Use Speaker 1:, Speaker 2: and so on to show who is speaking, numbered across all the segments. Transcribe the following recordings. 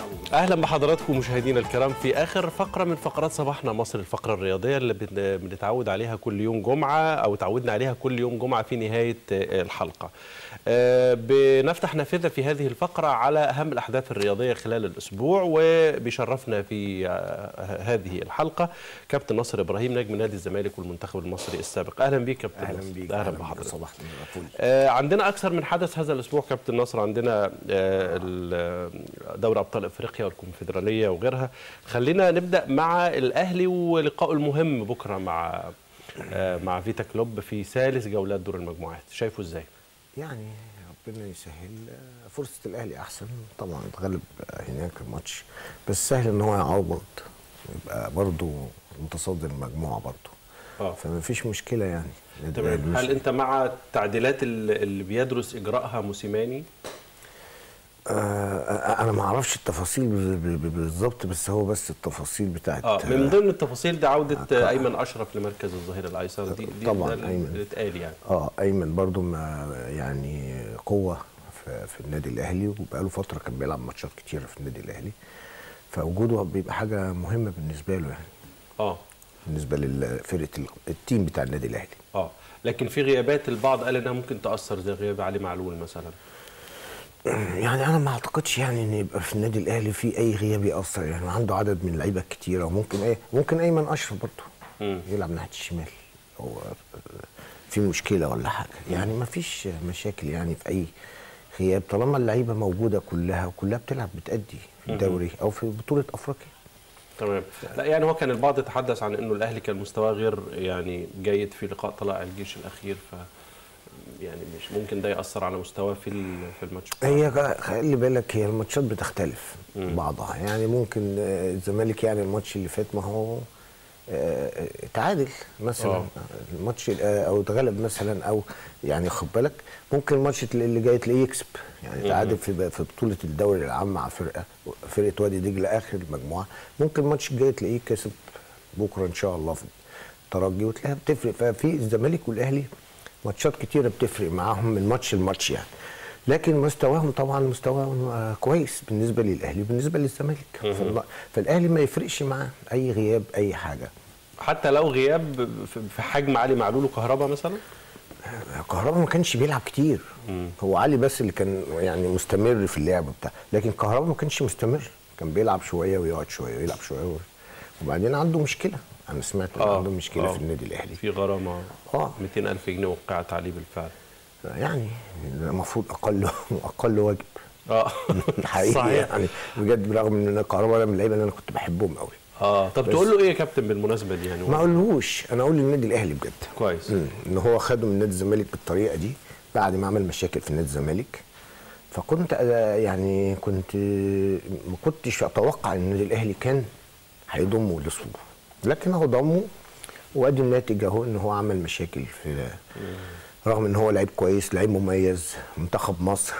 Speaker 1: اهلا بحضراتكم مشاهدينا الكرام في اخر فقره من فقرات صباحنا مصر الفقره الرياضيه اللي بن- بنتعود عليها كل يوم جمعه او تعودنا عليها كل يوم جمعه في نهايه آه، الحلقه. آه، بنفتح نافذه في هذه الفقره على اهم الاحداث الرياضيه خلال الاسبوع وبيشرفنا في آه، هذه الحلقه كابتن نصر ابراهيم نجم نادي الزمالك والمنتخب المصري السابق. اهلا بيك كابتن
Speaker 2: اهلا
Speaker 1: نصر.
Speaker 2: بيك
Speaker 1: اهلا
Speaker 2: بيك.
Speaker 1: بحضرتك.
Speaker 2: صباح الفل
Speaker 1: آه، عندنا اكثر من حدث هذا الاسبوع كابتن نصر عندنا آه، ال- دوري ابطال افريقيا والكونفدراليه وغيرها خلينا نبدا مع الاهلي ولقائه المهم بكره مع آه، مع فيتا كلوب في ثالث جولات دور المجموعات شايفه ازاي
Speaker 2: يعني ربنا يسهل فرصه الاهلي احسن طبعا اتغلب هناك الماتش بس سهل ان هو يعوض يبقى برضه متصدر المجموعه برضه
Speaker 1: اه
Speaker 2: فما فيش مشكله يعني
Speaker 1: تمام هل انت مع التعديلات اللي اللي بيدرس اجراءها موسيماني
Speaker 2: آه انا ما اعرفش التفاصيل ب- ب- ب- بالظبط بس هو بس التفاصيل بتاعت
Speaker 1: اه من ضمن التفاصيل دي عوده
Speaker 2: آه.
Speaker 1: آه، ايمن اشرف لمركز الظهير الايسر دي, دي
Speaker 2: طبعاً،
Speaker 1: ده اللي
Speaker 2: أيمن.
Speaker 1: اتقال يعني
Speaker 2: اه ايمن برضو ما يعني قوه في, في النادي الاهلي وبقاله فتره كان بيلعب ماتشات كتيره في النادي الاهلي فوجوده بيبقى حاجه مهمه بالنسبه له يعني
Speaker 1: اه
Speaker 2: بالنسبه لفرقه ال- التيم بتاع النادي الاهلي
Speaker 1: اه لكن في غيابات البعض قال انها ممكن تاثر زي غياب علي معلول مثلا
Speaker 2: يعني انا ما اعتقدش يعني ان يبقى في النادي الاهلي في اي غياب ياثر يعني عنده عدد من اللعيبه كتيره وممكن ايه ممكن ايمن اشرف برضه
Speaker 1: مم.
Speaker 2: يلعب ناحيه الشمال هو في مشكله ولا حاجه يعني ما فيش مشاكل يعني في اي غياب طالما اللعيبه موجوده كلها وكلها بتلعب بتأدي في الدوري او في بطوله افريقيا
Speaker 1: تمام لا يعني هو كان البعض يتحدث عن انه الاهلي كان مستواه غير يعني جيد في لقاء طلائع الجيش الاخير ف يعني مش ممكن ده ياثر على مستواه في ال- في الماتش بتاعه.
Speaker 2: هي غ- خلي بالك هي الماتشات بتختلف بعضها يعني ممكن آه، الزمالك يعني الماتش اللي فات ما هو آه، آه، تعادل مثلا
Speaker 1: آه.
Speaker 2: الماتش آه، او اتغلب مثلا او يعني خد بالك ممكن الماتش اللي جاي تلاقيه يكسب يعني تعادل في في بطوله الدوري العام مع فرقه فرقه وادي دجله اخر المجموعه ممكن الماتش الجاي تلاقيه كسب بكره ان شاء الله في الترجي وتلاقيها بتفرق ففي الزمالك والاهلي ماتشات كتيره بتفرق معاهم من ماتش لماتش يعني لكن مستواهم طبعا مستواهم آه، كويس بالنسبه للاهلي وبالنسبه للزمالك فالله- فالاهلي ما يفرقش معاه اي غياب اي حاجه
Speaker 1: حتى لو غياب في- في حجم علي معلول وكهربا مثلا
Speaker 2: كهربا ما كانش بيلعب كتير هو علي بس اللي كان يعني مستمر في اللعب بتاع لكن كهربا ما كانش مستمر كان بيلعب شويه ويقعد شويه ويلعب شويه و... وبعدين عنده مشكله انا سمعت إن
Speaker 1: آه،
Speaker 2: عنده مشكله
Speaker 1: آه.
Speaker 2: في النادي الاهلي
Speaker 1: في غرامه
Speaker 2: آه.
Speaker 1: 200 الف جنيه وقعت عليه بالفعل
Speaker 2: يعني المفروض اقل اقل واجب
Speaker 1: اه
Speaker 2: حقيقي
Speaker 1: صحيح
Speaker 2: يعني بجد برغم ان انا كهربا انا من اللعيبه اللي انا كنت بحبهم قوي
Speaker 1: اه طب تقول له ايه يا كابتن بالمناسبه دي يعني
Speaker 2: ما اقولهوش انا اقول للنادي الاهلي بجد
Speaker 1: كويس
Speaker 2: مم. ان هو خده من نادي الزمالك بالطريقه دي بعد ما عمل مشاكل في نادي الزمالك فكنت آه، يعني كنت ما كنتش اتوقع ان النادي الاهلي كان هيضمه لصوره لكن هو ضمه وادي الناتج اهو ان هو عمل مشاكل في رغم ان هو لعيب كويس لعيب مميز منتخب مصر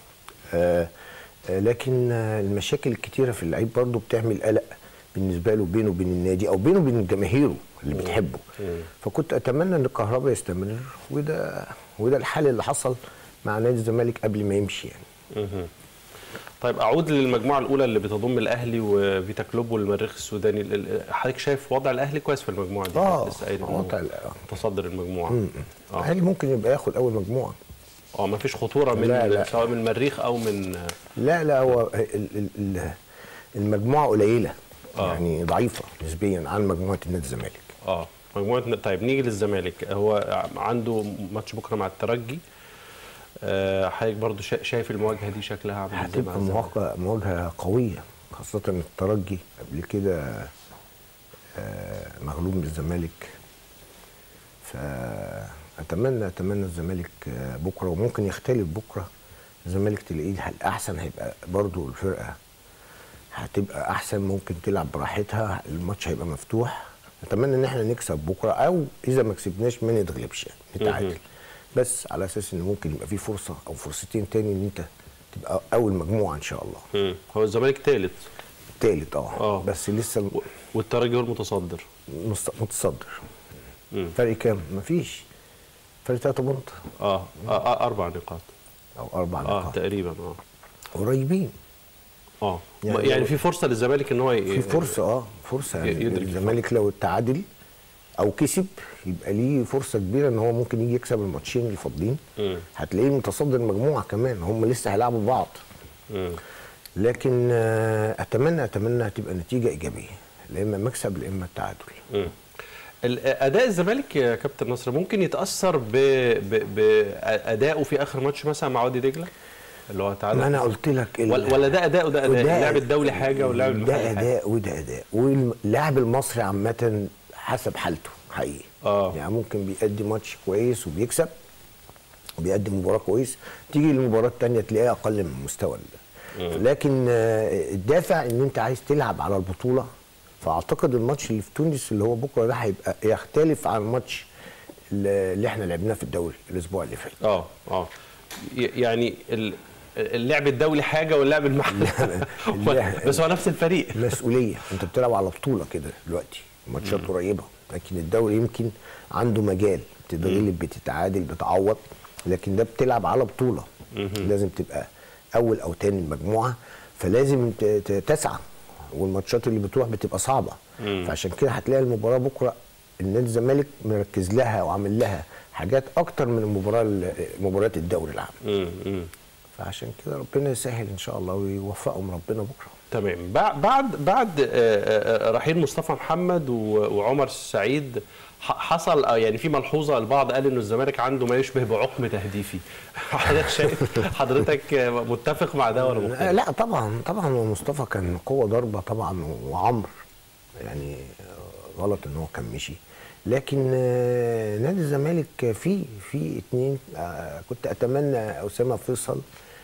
Speaker 2: آه آه لكن آه المشاكل الكتيره في اللعيب برضه بتعمل قلق بالنسبه له بينه وبين النادي او بينه وبين جماهيره اللي بتحبه فكنت اتمنى ان الكهرباء يستمر وده وده الحال اللي حصل مع نادي الزمالك قبل ما يمشي يعني
Speaker 1: مهم. طيب اعود للمجموعه الاولى اللي بتضم الاهلي وفيتا كلوب والمريخ السوداني ال- ال- حضرتك شايف وضع الاهلي كويس في المجموعه دي
Speaker 2: اه
Speaker 1: لسه قايل إنه
Speaker 2: وضع ال- آه.
Speaker 1: متصدر المجموعه اه
Speaker 2: الاهلي ممكن يبقى ياخد اول مجموعه
Speaker 1: اه ما فيش خطوره من
Speaker 2: لا، لا.
Speaker 1: سواء من المريخ او من
Speaker 2: لا لا هو ال- ال- ال- المجموعه قليله
Speaker 1: آه.
Speaker 2: يعني ضعيفه نسبيا عن مجموعه النادي الزمالك
Speaker 1: اه مجموعه طيب نيجي للزمالك هو عنده ماتش بكره مع الترجي آه، حضرتك برضو شا- شايف المواجهه دي شكلها عامل ازاي مع
Speaker 2: هتبقى
Speaker 1: الزمالك؟
Speaker 2: مواجهه مواجهه قويه خاصه الترجي قبل كده آه، مغلوب من الزمالك فاتمنى اتمنى الزمالك آه، بكره وممكن يختلف بكره الزمالك تلاقيه الاحسن هيبقى برضو الفرقه هتبقى احسن ممكن تلعب براحتها الماتش هيبقى مفتوح اتمنى ان احنا نكسب بكره او اذا ما كسبناش ما نتغلبش يعني نتعادل بس على اساس ان ممكن يبقى في فرصه او فرصتين تاني ان انت تبقى اول مجموعه ان شاء الله
Speaker 1: مم. هو الزمالك ثالث
Speaker 2: تالت اه
Speaker 1: آه.
Speaker 2: بس لسه الم-
Speaker 1: والترجي هو المتصدر
Speaker 2: مست- متصدر
Speaker 1: مم.
Speaker 2: فرق كام؟ مفيش فرق 3 بونت
Speaker 1: آه. آه, اه اربع نقاط
Speaker 2: او اربع
Speaker 1: اه
Speaker 2: نقاط
Speaker 1: تقريبا اه
Speaker 2: قريبين
Speaker 1: اه
Speaker 2: يعني
Speaker 1: يعني,
Speaker 2: لو-
Speaker 1: في فرصه للزمالك ان هو ي-
Speaker 2: في فرصه اه فرصه يعني
Speaker 1: يدرك
Speaker 2: الزمالك لو تعادل او كسب يبقى ليه فرصه كبيره ان هو ممكن يجي يكسب الماتشين اللي فاضلين
Speaker 1: مم.
Speaker 2: هتلاقيه متصدر المجموعه كمان هم لسه هيلعبوا بعض
Speaker 1: مم.
Speaker 2: لكن آه، اتمنى اتمنى هتبقى نتيجه ايجابيه لا اما مكسب لا اما التعادل
Speaker 1: مم. ال- اداء الزمالك يا كابتن نصر ممكن يتاثر ب- ب- بادائه في اخر ماتش مثلا مع وادي دجله اللي هو تعادل
Speaker 2: ما انا قلت لك ال-
Speaker 1: ولا ولا ده اداء وده اداء
Speaker 2: وده-
Speaker 1: اللاعب الدولي حاجه واللاعب
Speaker 2: ده
Speaker 1: المحلي حاجه
Speaker 2: اداء وده اداء واللاعب المصري عامه حسب حالته حقيقي
Speaker 1: آه.
Speaker 2: يعني ممكن بيأدي ماتش كويس وبيكسب وبيقدم مباراه كويس تيجي المباراه الثانيه تلاقيها اقل من المستوى ده. لكن آه، الدافع ان انت عايز تلعب على البطوله فاعتقد الماتش اللي في تونس اللي هو بكره ده هيبقى يختلف عن الماتش اللي اللي احنا لعبناه في الدوري الاسبوع اللي فات
Speaker 1: اه اه ي- يعني ال- اللعب الدولي حاجه واللعب المحلي
Speaker 2: اللعب-
Speaker 1: بس هو نفس الفريق
Speaker 2: مسؤوليه انت بتلعب على بطوله كده دلوقتي ماتشات قريبه لكن الدوري يمكن عنده مجال بتتغلب بتتعادل بتعوض لكن ده بتلعب على بطوله لازم تبقى اول او تاني المجموعه فلازم ت- ت- تسعى والماتشات اللي بتروح بتبقى صعبه فعشان كده هتلاقي المباراه بكره النادي الزمالك مركز لها وعامل لها حاجات اكتر من المباراه ال- مباريات الدوري العام
Speaker 1: مم، مم.
Speaker 2: فعشان كده ربنا يسهل ان شاء الله ويوفقهم ربنا بكره
Speaker 1: تمام بع- بعد بعد آه، آه، رحيل مصطفى محمد و- وعمر سعيد ح- حصل آه، يعني في ملحوظه البعض قال انه الزمالك عنده ما يشبه بعقم تهديفي حضرتك شايف حضرتك آه، متفق مع ده ولا
Speaker 2: آه،
Speaker 1: مختلف؟
Speaker 2: لا طبعا طبعا هو مصطفى كان قوه ضربه طبعا وعمرو يعني آه، غلط ان هو كان مشي لكن آه، نادي الزمالك في في اتنين آه، كنت اتمنى اسامه فيصل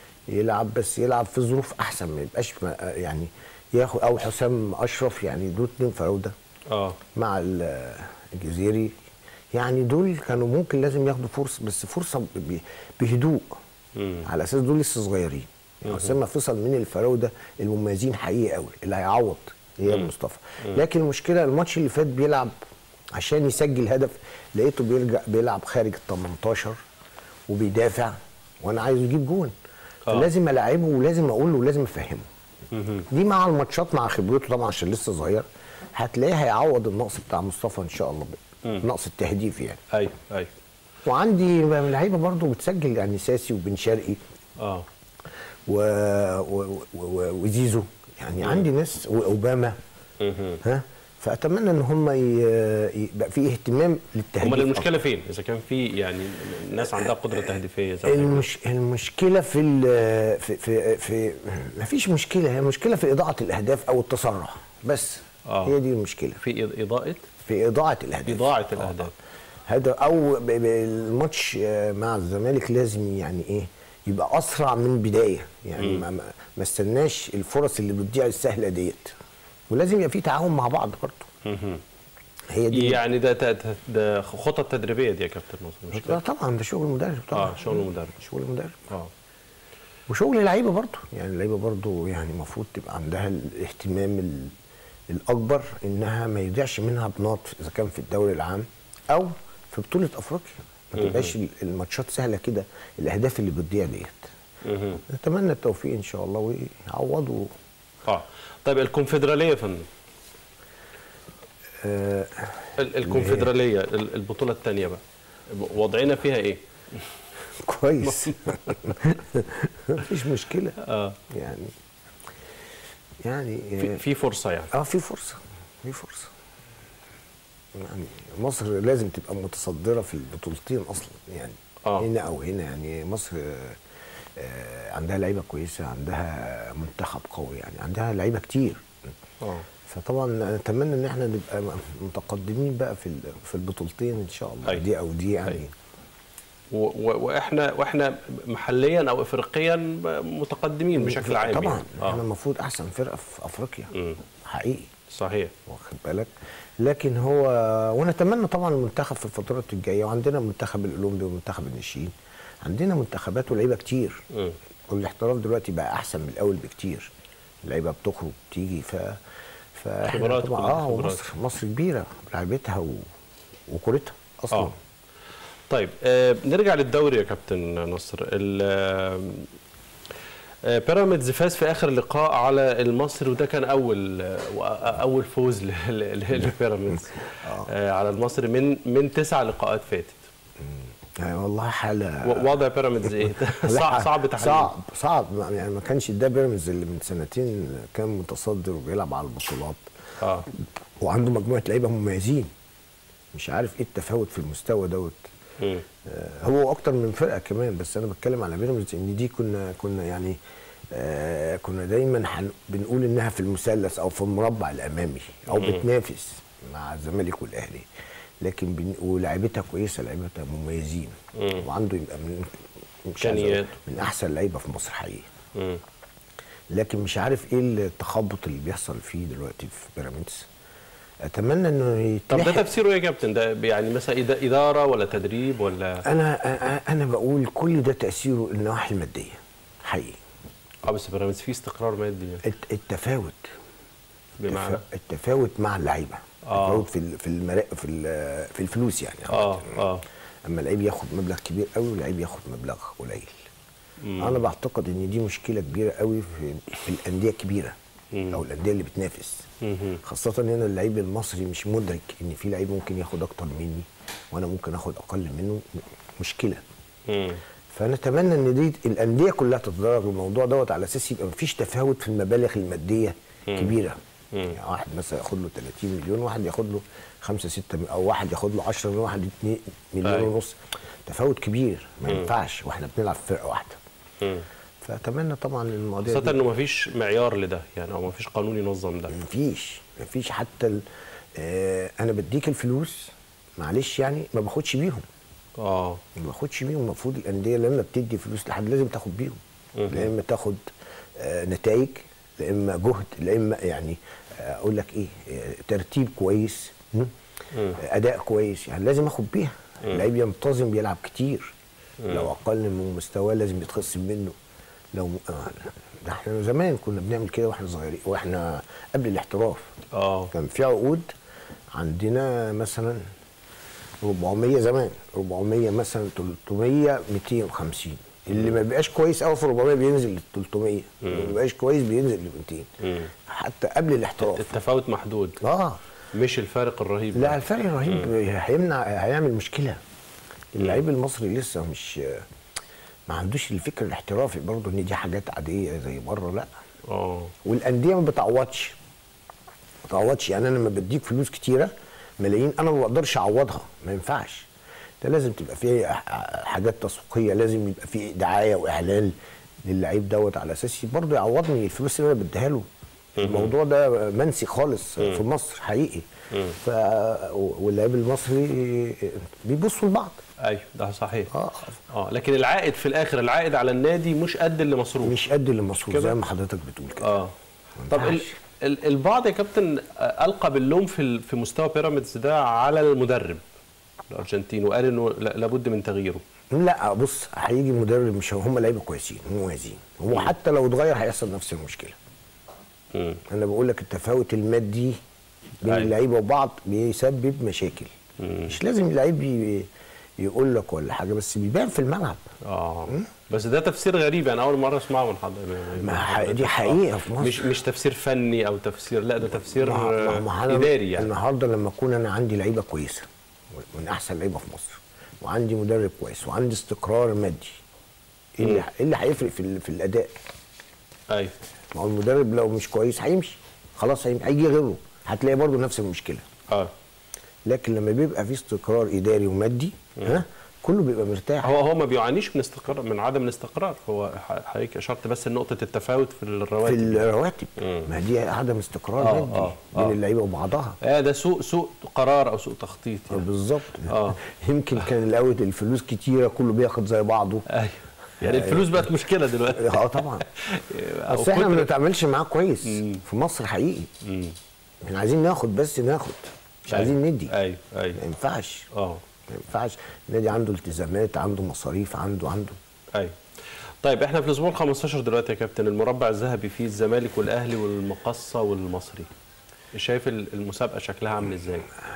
Speaker 2: يلعب بس يلعب في ظروف احسن ما يبقاش ما- آه، يعني ياخد او حسام اشرف يعني دول اتنين فراوده
Speaker 1: اه
Speaker 2: مع ال- الجزيري يعني دول كانوا ممكن لازم ياخدوا فرصه بس فرصه ب- بهدوء على اساس دول لسه صغيرين يعني اسامه فيصل من الفراوده المميزين حقيقي قوي اللي هيعوض اياد مصطفى لكن المشكله الماتش اللي فات بيلعب عشان يسجل هدف لقيته بيرجع بيلعب خارج ال 18 وبيدافع وانا عايزه يجيب جون
Speaker 1: آه.
Speaker 2: فلازم العبه ولازم اقول له ولازم افهمه دي مع الماتشات مع خبرته طبعا عشان لسه صغير هتلاقيه هيعوض النقص بتاع مصطفى ان شاء الله نقص التهديف يعني
Speaker 1: ايوه ايوه
Speaker 2: وعندي لعيبه برضو بتسجل يعني ساسي وبن شرقي
Speaker 1: اه
Speaker 2: و... و... و... وزيزو يعني عندي ناس واوباما ها فاتمنى ان هم ي... يبقى في اهتمام للتهديف
Speaker 1: امال المشكله فين؟ اذا كان في يعني الناس عندها قدره تهديفيه زي ما
Speaker 2: المش... المشكله في ال... في في, في ما فيش مشكله هي المشكله في اضاعه الاهداف او التسرع بس
Speaker 1: آه.
Speaker 2: هي دي المشكله
Speaker 1: في اضاءه
Speaker 2: في اضاعه الاهداف
Speaker 1: إضاعة
Speaker 2: آه.
Speaker 1: الأهداف.
Speaker 2: هذا او ب- ب- الماتش آه، مع الزمالك لازم يعني ايه يبقى اسرع من بدايه يعني ما, ما- ما استناش الفرص اللي بتضيع السهله ديت ولازم يبقى في تعاون مع بعض برضه هي دي
Speaker 1: يعني ده ده- ده- ده خطط تدريبيه دي يا كابتن نصر مش
Speaker 2: لا طبعا ده شغل مدرب طبعا
Speaker 1: اه شغل مدرب
Speaker 2: شغل مدرب
Speaker 1: اه
Speaker 2: وشغل لعيبه برضه يعني اللعيبه برضه يعني المفروض تبقى عندها الاهتمام ال- الاكبر انها ما يضيعش منها بناط اذا كان في الدوري العام او في بطوله افريقيا ما تبقاش ال- الماتشات سهله كده الاهداف اللي بتضيع ديت
Speaker 1: مهم.
Speaker 2: نتمنى التوفيق ان شاء الله ويعوضوا
Speaker 1: اه طيب الكونفدراليه يا فندم
Speaker 2: آه
Speaker 1: ال- الكونفدراليه ال- البطوله الثانيه بقى وضعنا فيها ايه؟
Speaker 2: كويس مفيش مشكله
Speaker 1: اه
Speaker 2: يعني يعني
Speaker 1: في, في فرصه يعني
Speaker 2: اه في فرصه في فرصه يعني مصر لازم تبقى متصدره في البطولتين اصلا يعني
Speaker 1: آه.
Speaker 2: هنا او هنا يعني مصر آه، آه، عندها لعيبه كويسه عندها منتخب قوي يعني عندها لعيبه كتير
Speaker 1: اه
Speaker 2: فطبعا نتمنى ان احنا نبقى متقدمين بقى في ال- في البطولتين ان شاء الله
Speaker 1: أيوة.
Speaker 2: دي او دي يعني
Speaker 1: أيوة. و- و- واحنا واحنا محليا او افريقيا متقدمين بشكل عام
Speaker 2: طبعا
Speaker 1: يعني.
Speaker 2: احنا
Speaker 1: اه
Speaker 2: المفروض احسن فرقه في افريقيا
Speaker 1: مم.
Speaker 2: حقيقي
Speaker 1: صحيح
Speaker 2: واخد بالك لكن هو ونتمنى طبعا المنتخب في الفترات الجايه وعندنا منتخب الاولمبي ومنتخب الناشئين عندنا منتخبات ولاعيبه كتير
Speaker 1: مم.
Speaker 2: والاحتراف دلوقتي بقى احسن من الاول بكتير اللعيبه بتخرج بتيجي ف فاحنا
Speaker 1: خبرات
Speaker 2: طبعا
Speaker 1: كلها
Speaker 2: اه
Speaker 1: خبرات.
Speaker 2: ومصر مصر كبيره بلعبتها و... وكورتها اصلا
Speaker 1: اه طيب آه نرجع للدوري يا كابتن نصر ال- آه، آه، بيراميدز فاز في اخر لقاء على المصري وده كان اول آه، وأ- اول فوز ل- ل- ل- لبيراميدز آه، على المصري من من تسع لقاءات فاتت
Speaker 2: يعني والله حاله
Speaker 1: و- وضع بيراميدز ايه صعب صعب تحديد
Speaker 2: صعب صعب يعني ما كانش ده بيراميدز اللي من سنتين كان متصدر وبيلعب على البطولات
Speaker 1: اه
Speaker 2: وعنده مجموعه لعيبه مميزين مش عارف ايه التفاوت في المستوى دوت
Speaker 1: مم.
Speaker 2: آه، هو اكتر من فرقه كمان بس انا بتكلم على بيراميدز ان دي كنا كنا يعني آه كنا دايما حن بنقول انها في المثلث او في المربع الامامي او بتنافس مع الزمالك والاهلي لكن بن... ولاعيبتها كويسه لعيبتها مميزين وعنده يبقى من مش عايز أقول-
Speaker 1: إمكانيات.
Speaker 2: من احسن لعيبه في مصر حقيقي
Speaker 1: مم.
Speaker 2: لكن مش عارف ايه التخبط اللي بيحصل فيه دلوقتي في بيراميدز اتمنى انه
Speaker 1: طب ده
Speaker 2: يتلحق
Speaker 1: تفسيره ايه يا كابتن ده يعني مثلا إدا- اداره ولا تدريب ولا
Speaker 2: انا أ- انا بقول كل ده تاثيره النواحي الماديه حقيقي
Speaker 1: اه بس بيراميدز فيه استقرار مادي يعني.
Speaker 2: الت- التفاوت
Speaker 1: بمعنى
Speaker 2: التفا- التفاوت مع اللعيبه
Speaker 1: آه.
Speaker 2: التفاوت في ال- في المرا... في ال- في الفلوس يعني
Speaker 1: اه اه
Speaker 2: اما لعيب ياخد مبلغ كبير قوي ولعيب ياخد مبلغ قليل انا بعتقد ان دي مشكله كبيره قوي في, في الانديه الكبيره او الانديه اللي بتنافس
Speaker 1: مهم.
Speaker 2: خاصه هنا اللعيب المصري مش مدرك ان في لعيب ممكن ياخد اكتر مني وانا ممكن اخد اقل منه م- مشكله
Speaker 1: مم.
Speaker 2: فنتمنى ان دي الانديه كلها تتدرج الموضوع دوت على اساس يبقى مفيش تفاوت في المبالغ الماديه كبيره يعني واحد مثلا ياخد له 30 مليون واحد ياخد له 5 6 او واحد ياخد له 10 مليون واحد 2 مليون
Speaker 1: أيوة.
Speaker 2: ونص تفاوت كبير ما ينفعش واحنا بنلعب في فرقه واحده
Speaker 1: مم.
Speaker 2: فاتمنى طبعا المواضيع
Speaker 1: خاصة
Speaker 2: دي
Speaker 1: انه مفيش معيار لده يعني او مفيش قانون ينظم ده
Speaker 2: مفيش مفيش حتى ال- آه انا بديك الفلوس معلش يعني ما باخدش بيهم
Speaker 1: اه
Speaker 2: ما باخدش بيهم المفروض الانديه لما بتدي فلوس لحد لازم تاخد بيهم لا اما تاخد آه نتائج لا اما جهد لا اما يعني آه، اقول لك ايه آه، ترتيب كويس م? آه، اداء كويس يعني لازم اخد بيها اللعيب ينتظم بيلعب كتير لو اقل من مستواه لازم يتخصم منه لو آه، ده احنا زمان كنا بنعمل كده واحنا صغيرين واحنا قبل الاحتراف
Speaker 1: اه
Speaker 2: كان في عقود عندنا مثلا 400 زمان 400 مثلا 300 250 اللي ما بيبقاش كويس قوي في 400 بينزل ل 300 اللي ما بيبقاش كويس بينزل ل 200 حتى قبل الاحتراف
Speaker 1: التفاوت محدود
Speaker 2: اه
Speaker 1: مش الفارق الرهيب
Speaker 2: لا
Speaker 1: ده.
Speaker 2: الفرق رهيب هيمنع هيعمل مشكله اللعيب المصري لسه مش ما عندوش الفكر الاحترافي برضه ان دي حاجات عاديه زي بره لا
Speaker 1: اه
Speaker 2: والانديه ما بتعوضش ما بتعوضش يعني انا لما بديك فلوس كتيره ملايين انا ما بقدرش اعوضها ما ينفعش ده لازم تبقى فيه ح- حاجات تسويقيه لازم يبقى فيه دعايه واعلان للعيب دوت على اساس برضه يعوضني الفلوس اللي انا بديها له الموضوع ده منسي خالص في مصر حقيقي ف واللاعب المصري بيبصوا لبعض
Speaker 1: ايوه ده صحيح
Speaker 2: اه
Speaker 1: اه لكن العائد في الاخر العائد على النادي مش قد اللي مصروف
Speaker 2: مش قد اللي مصروف
Speaker 1: كده؟
Speaker 2: زي ما حضرتك بتقول كده
Speaker 1: اه طب ال
Speaker 2: ينفعش.
Speaker 1: ال البعض يا كابتن آه، القى باللوم في ال- في مستوى بيراميدز ده على المدرب الارجنتيني وقال انه لا- لابد من تغييره
Speaker 2: لا بص هيجي مدرب مش هم لعيبه كويسين مميزين هو حتى لو اتغير هيحصل نفس المشكله
Speaker 1: مم.
Speaker 2: انا بقول لك التفاوت المادي بين
Speaker 1: أيوة.
Speaker 2: اللعيبه وبعض بيسبب مشاكل مش لازم اللعيب ي- يقول لك ولا حاجه بس بيبان في الملعب
Speaker 1: اه بس ده تفسير غريب يعني اول مره اسمعه من حضرتك
Speaker 2: ما ح- دي حقيقه في مصر
Speaker 1: مش مش تفسير فني او تفسير لا ده تفسير
Speaker 2: ما- ما-
Speaker 1: آه،
Speaker 2: ما أنا
Speaker 1: اداري يعني
Speaker 2: النهارده لما اكون انا عندي لعيبه كويسه من احسن لعيبه في مصر وعندي مدرب كويس وعندي استقرار مادي ايه اللي إيه اللي هيفرق في ال- في الاداء
Speaker 1: ايوه
Speaker 2: ما هو المدرب لو مش كويس هيمشي خلاص هيمشي هيجي غيره هتلاقي برضه نفس المشكله
Speaker 1: اه
Speaker 2: لكن لما بيبقى في استقرار اداري ومادي ها كله بيبقى مرتاح
Speaker 1: هو هو ما بيعانيش من استقرار من عدم الاستقرار هو ح- حضرتك اشرت بس لنقطه التفاوت في
Speaker 2: في
Speaker 1: الرواتب
Speaker 2: الرواتب ما دي عدم استقرار
Speaker 1: آه،
Speaker 2: مادي
Speaker 1: آه،
Speaker 2: بين
Speaker 1: آه.
Speaker 2: اللعيبه وبعضها
Speaker 1: آه ده سوء سوء قرار او سوء تخطيط يعني.
Speaker 2: بالظبط
Speaker 1: آه.
Speaker 2: يمكن كان الاول الفلوس كتيره كله بياخد زي بعضه
Speaker 1: ايوه يعني الفلوس بقت مشكله دلوقتي
Speaker 2: اه طبعا
Speaker 1: أو
Speaker 2: بس احنا ما
Speaker 1: كتر-
Speaker 2: بنتعاملش معاه كويس في مصر حقيقي
Speaker 1: مم.
Speaker 2: احنا عايزين ناخد بس ناخد مش عايزين
Speaker 1: أيوة.
Speaker 2: ندي
Speaker 1: ايوه ايوه
Speaker 2: ما ينفعش
Speaker 1: اه
Speaker 2: ما ينفعش النادي عنده التزامات عنده مصاريف عنده عنده
Speaker 1: ايوه طيب احنا في الاسبوع ال 15 دلوقتي يا كابتن المربع الذهبي فيه الزمالك والاهلي والمقصه والمصري شايف ال- المسابقه شكلها عامل ازاي؟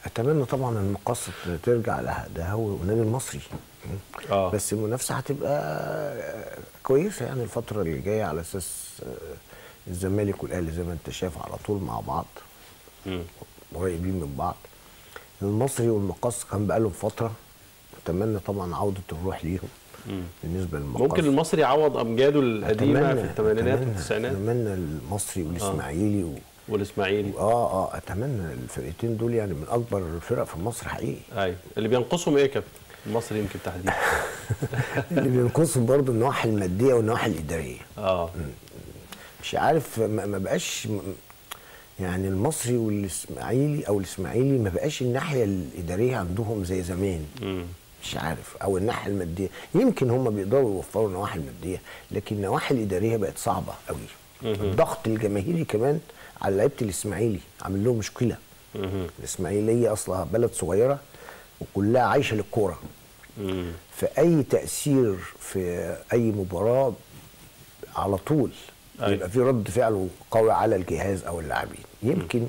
Speaker 2: اتمنى طبعا المقصة ترجع لها ده هو النادي المصري
Speaker 1: آه.
Speaker 2: بس المنافسه هتبقى كويسه يعني الفتره اللي جايه على اساس آه، الزمالك والاهلي زي ما انت شايف على طول مع بعض
Speaker 1: مم.
Speaker 2: قريبين من بعض المصري والمقص كان بقالهم فتره اتمنى طبعا عوده الروح ليهم بالنسبه للمقص
Speaker 1: ممكن المصري يعوض امجاده القديمه
Speaker 2: أتمنى-
Speaker 1: في الثمانينات
Speaker 2: أتمنى-
Speaker 1: والتسعينات
Speaker 2: اتمنى المصري والاسماعيلي و...
Speaker 1: والاسماعيلي
Speaker 2: اه اه اتمنى الفرقتين دول يعني من اكبر الفرق في مصر حقيقي
Speaker 1: ايوه اللي بينقصهم ايه يا كابتن المصري يمكن تحديدا
Speaker 2: اللي بينقصهم برضه النواحي الماديه والنواحي الاداريه
Speaker 1: اه
Speaker 2: مش عارف ما ما بقاش م- يعني المصري والاسماعيلي او الاسماعيلي ما بقاش الناحيه الاداريه عندهم زي زمان
Speaker 1: مم.
Speaker 2: مش عارف او الناحيه الماديه يمكن هم بيقدروا يوفروا النواحي الماديه لكن النواحي الاداريه بقت صعبه قوي الضغط الجماهيري كمان على لعيبه الاسماعيلي عامل لهم مشكله
Speaker 1: مهم.
Speaker 2: الاسماعيليه اصلها بلد صغيره وكلها عايشه للكوره
Speaker 1: مم.
Speaker 2: فاي تاثير في اي مباراه على طول
Speaker 1: أيوة.
Speaker 2: يبقى في رد فعل قوي على الجهاز او اللاعبين يمكن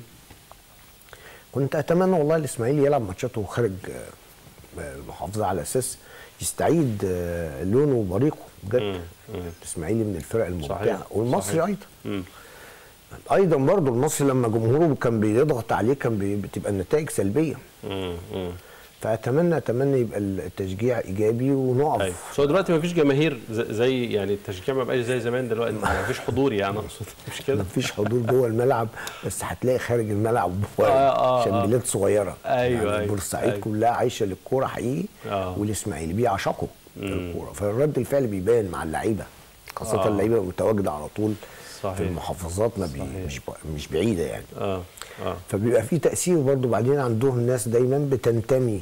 Speaker 2: كنت اتمنى والله الاسماعيلي يلعب ماتشاته خارج آه، المحافظه على اساس يستعيد آه، لونه وبريقه بجد
Speaker 1: مم. مم.
Speaker 2: الاسماعيلي من الفرق الممتعه
Speaker 1: صحيح.
Speaker 2: والمصري
Speaker 1: صحيح.
Speaker 2: ايضا
Speaker 1: مم.
Speaker 2: ايضا برضه المصري لما جمهوره كان بيضغط عليه كان بي- بتبقى النتائج سلبيه
Speaker 1: مم. مم.
Speaker 2: فاتمنى اتمنى يبقى التشجيع ايجابي ونقف
Speaker 1: ايوه بس هو دلوقتي ما فيش جماهير ز- زي يعني التشجيع ما بقاش زي زمان دلوقتي ما فيش حضور يعني اقصد مش كده
Speaker 2: مفيش حضور جوه الملعب بس هتلاقي خارج الملعب
Speaker 1: آه، آه،
Speaker 2: عشان
Speaker 1: آه.
Speaker 2: بلاد صغيره
Speaker 1: أيوة،
Speaker 2: يعني
Speaker 1: أيوة،
Speaker 2: بورسعيد
Speaker 1: أيوة.
Speaker 2: كلها عايشه للكوره حقيقي
Speaker 1: آه.
Speaker 2: والاسماعيلي بيعشقوا الكوره فالرد الفعل بيبان مع اللعيبه خاصه
Speaker 1: آه.
Speaker 2: اللعيبه المتواجده على طول
Speaker 1: صحيح.
Speaker 2: في المحافظات ما بي
Speaker 1: صحيح.
Speaker 2: مش ب- مش بعيده يعني
Speaker 1: اه اه
Speaker 2: فبيبقى في تاثير برضو بعدين عندهم ناس دايما بتنتمي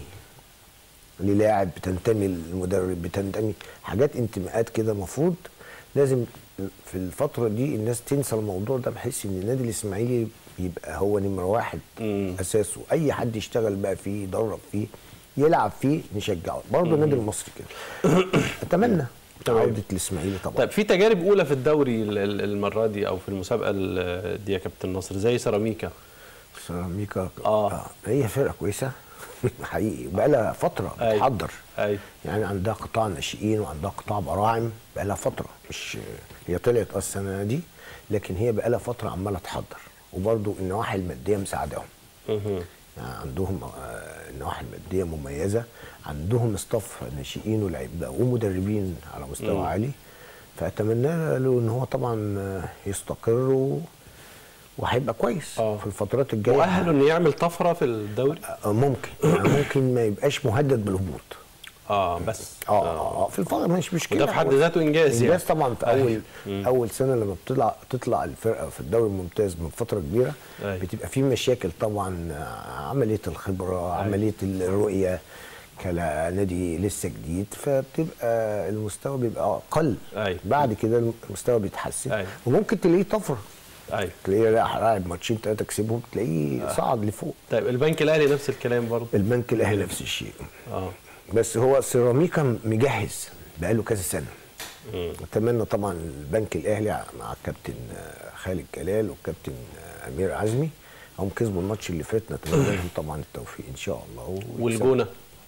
Speaker 2: للاعب بتنتمي للمدرب بتنتمي حاجات انتماءات كده مفروض لازم في الفتره دي الناس تنسى الموضوع ده بحيث ان النادي الاسماعيلي يبقى هو نمره واحد
Speaker 1: مم.
Speaker 2: اساسه اي حد يشتغل بقى فيه يدرب فيه يلعب فيه نشجعه برضه النادي المصري كده اتمنى
Speaker 1: تمام.
Speaker 2: عوده الاسماعيلي طبعا
Speaker 1: طيب في تجارب اولى في الدوري ال- ال- المره دي او في المسابقه ال- دي يا كابتن نصر زي سيراميكا
Speaker 2: سيراميكا
Speaker 1: آه.
Speaker 2: هي فرقه كويسه حقيقي بقى لها فتره
Speaker 1: أيوة.
Speaker 2: بتحضر
Speaker 1: ايوه
Speaker 2: يعني عندها قطاع ناشئين وعندها قطاع براعم بقى لها فتره مش هي طلعت اه السنه دي لكن هي بقى لها فتره عماله تحضر وبرضو النواحي الماديه مساعداهم
Speaker 1: مهم.
Speaker 2: يعني عندهم آه، النواحي الماديه مميزه عندهم اصطاف ناشئين ولاعيبه ومدربين على مستوى
Speaker 1: مم.
Speaker 2: عالي فاتمنى له ان هو طبعا آه، يستقر و- وهيبقى كويس
Speaker 1: آه.
Speaker 2: في الفترات الجايه
Speaker 1: مؤهل انه يعمل طفره في الدوري
Speaker 2: آه، ممكن يعني ممكن ما يبقاش مهدد بالهبوط
Speaker 1: اه بس
Speaker 2: اه اه آه، في الفتره مش مشكله
Speaker 1: وده في حد
Speaker 2: هو-
Speaker 1: ذاته انجاز يعني
Speaker 2: انجاز طبعا في اول
Speaker 1: مم.
Speaker 2: اول سنه لما بتطلع تطلع الفرقه في الدوري الممتاز من فتره كبيره
Speaker 1: أيوة.
Speaker 2: بتبقى في مشاكل طبعا آه، عمليه الخبره عمليه الرؤيه كنادي لسه جديد فبتبقى المستوى بيبقى اقل
Speaker 1: أيوة.
Speaker 2: بعد كده المستوى بيتحسن
Speaker 1: أيوة.
Speaker 2: وممكن تلاقيه طفره
Speaker 1: ايوه
Speaker 2: تلاقيه راح لاعب ماتشين ثلاثه كسبهم تلاقيه صعد لفوق
Speaker 1: طيب البنك الاهلي نفس الكلام برضه
Speaker 2: البنك الاهلي نفس الشيء
Speaker 1: اه
Speaker 2: بس هو سيراميكا مجهز بقاله كذا سنه
Speaker 1: مم.
Speaker 2: اتمنى طبعا البنك الاهلي مع الكابتن آه، خالد جلال والكابتن آه، امير عزمي هم كسبوا الماتش اللي فات نتمنى لهم طبعا التوفيق ان شاء الله ويكسبوا.
Speaker 1: والجونه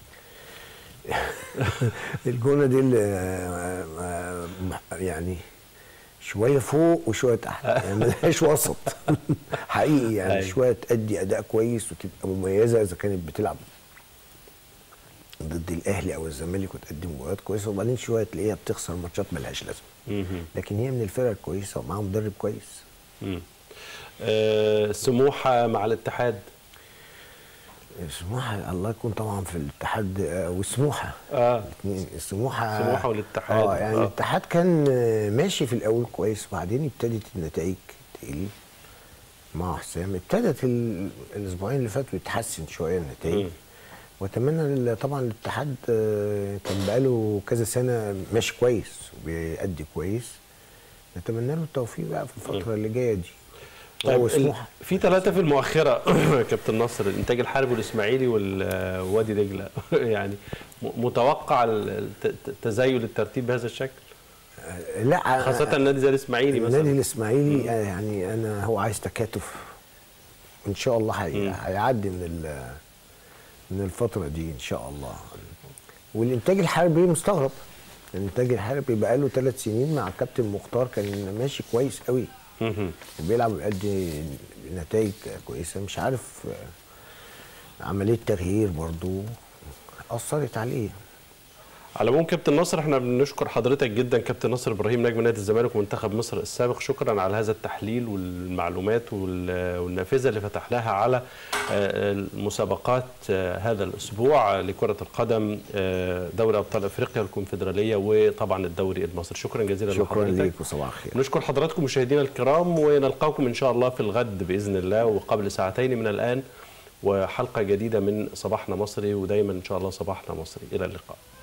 Speaker 2: الجونه دي اللي آه، آه، مح- يعني شويه فوق وشويه تحت يعني ملهاش وسط حقيقي يعني
Speaker 1: أيوة.
Speaker 2: شويه تأدي اداء كويس وتبقى مميزه اذا كانت بتلعب ضد الاهلي او الزمالك وتقدم مباريات كويسه وبعدين شويه تلاقيها بتخسر ماتشات ملهاش لازمه
Speaker 1: مهم.
Speaker 2: لكن هي من الفرق الكويسه ومعاها مدرب كويس
Speaker 1: مم. آه سموحه مع الاتحاد
Speaker 2: سموحه الله يكون طبعا في الاتحاد آه، وسموحه
Speaker 1: اه
Speaker 2: الاثنين سموحه
Speaker 1: سموحة والاتحاد.
Speaker 2: اه يعني
Speaker 1: آه.
Speaker 2: الاتحاد كان آه، ماشي في الاول كويس وبعدين ابتدت النتائج تقل مع حسام ابتدت ال- الاسبوعين اللي فاتوا يتحسن شويه النتائج
Speaker 1: مم.
Speaker 2: واتمنى ال- طبعا الاتحاد آه، كان بقاله كذا سنه ماشي كويس وبيأدي كويس نتمنى له التوفيق بقى في الفتره اللي جايه دي
Speaker 1: طيب
Speaker 2: هو
Speaker 1: ال-
Speaker 2: سموحه
Speaker 1: في ثلاثة في المؤخرة كابتن نصر الإنتاج الحربي والإسماعيلي والوادي دجلة يعني م- متوقع ال- الت- تزايل الترتيب بهذا الشكل
Speaker 2: آه، لا
Speaker 1: خاصة النادي زي الإسماعيلي
Speaker 2: النادي
Speaker 1: مثلا
Speaker 2: الاسماعيلي آه، يعني انا هو عايز تكاتف ان شاء الله هي-
Speaker 1: مم.
Speaker 2: هيعدي من ال من الفتره دي ان شاء الله والانتاج الحربي مستغرب الانتاج الحربي بقاله ثلاث سنين مع كابتن مختار كان ماشي كويس قوي
Speaker 1: مهم.
Speaker 2: وبيلعب ويأدي نتائج كويسه مش عارف آه، عمليه تغيير برضو اثرت عليه
Speaker 1: على العموم كابتن نصر احنا بنشكر حضرتك جدا كابتن نصر ابراهيم نجم نادي الزمالك ومنتخب مصر السابق شكرا على هذا التحليل والمعلومات وال- والنافذه اللي فتحناها على آه، المسابقات آه، هذا الاسبوع لكره القدم آه، دوري ابطال افريقيا والكونفدراليه وطبعا الدوري المصري شكرا جزيلا
Speaker 2: شكرا
Speaker 1: لحضرتك.
Speaker 2: ليك وصباح الخير
Speaker 1: نشكر حضراتكم مشاهدينا الكرام ونلقاكم ان شاء الله في الغد باذن الله وقبل ساعتين من الان وحلقه جديده من صباحنا مصري ودايما ان شاء الله صباحنا مصري الى اللقاء